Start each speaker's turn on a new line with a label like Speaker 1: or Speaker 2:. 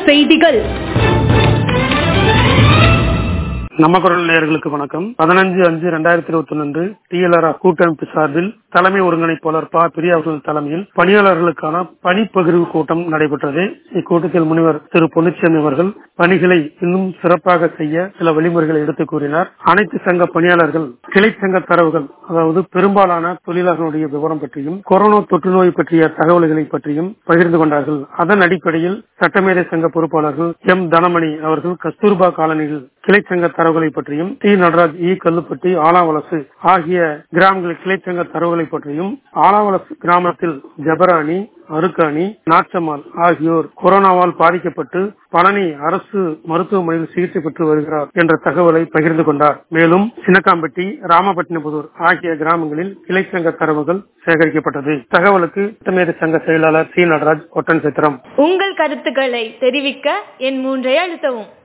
Speaker 1: செய்திகள்
Speaker 2: நம்ம குரல் நேயர்களுக்கு வணக்கம் பதினஞ்சு அஞ்சு ரெண்டாயிரத்தி இருபத்தி ஒன்று டிஎல்ஆர் கூட்டமைப்பு சார்பில் தலைமை ஒருங்கிணைப்பாளர் ப பிரியா அவர்கள் தலைமையில் பணியாளர்களுக்கான பணிப்பகிர்வு கூட்டம் நடைபெற்றது இக்கூட்டத்தில் முனிவர் திரு பொன்னிச்சாமி அவர்கள் பணிகளை இன்னும் சிறப்பாக செய்ய சில வழிமுறைகளை எடுத்துக் கூறினார் அனைத்து சங்க பணியாளர்கள் கிளை சங்க தரவுகள் அதாவது பெரும்பாலான தொழிலாளர்களுடைய விவரம் பற்றியும் கொரோனா தொற்று நோய் பற்றிய தகவல்களை பற்றியும் பகிர்ந்து கொண்டார்கள் அதன் அடிப்படையில் சட்டமேதை சங்க பொறுப்பாளர்கள் எம் தனமணி அவர்கள் கஸ்தூர்பா காலனியில் கிளை சங்க தரவுகளை பற்றியும் டி நடராஜ் இ கல்லுப்பட்டி ஆலாவலசு ஆகிய கிராமங்களில் கிளை சங்க தரவுகளை பற்றியும் ஆலாவலசு கிராமத்தில் ஜபராணி அருக்காணி நாச்சம்மாள் ஆகியோர் கொரோனாவால் பாதிக்கப்பட்டு பழனி அரசு மருத்துவமனையில் சிகிச்சை பெற்று வருகிறார் என்ற தகவலை பகிர்ந்து கொண்டார் மேலும் சின்னக்காம்பட்டி ராமபட்டினபுதூர் ஆகிய கிராமங்களில் கிளை சங்க தரவுகள் சேகரிக்கப்பட்டது தகவலுக்கு சட்டமேதை சங்க செயலாளர் சி நடராஜ் ஒட்டன் சித்திரம்
Speaker 1: உங்கள் கருத்துக்களை தெரிவிக்க என் மூன்றை அழுத்தவும்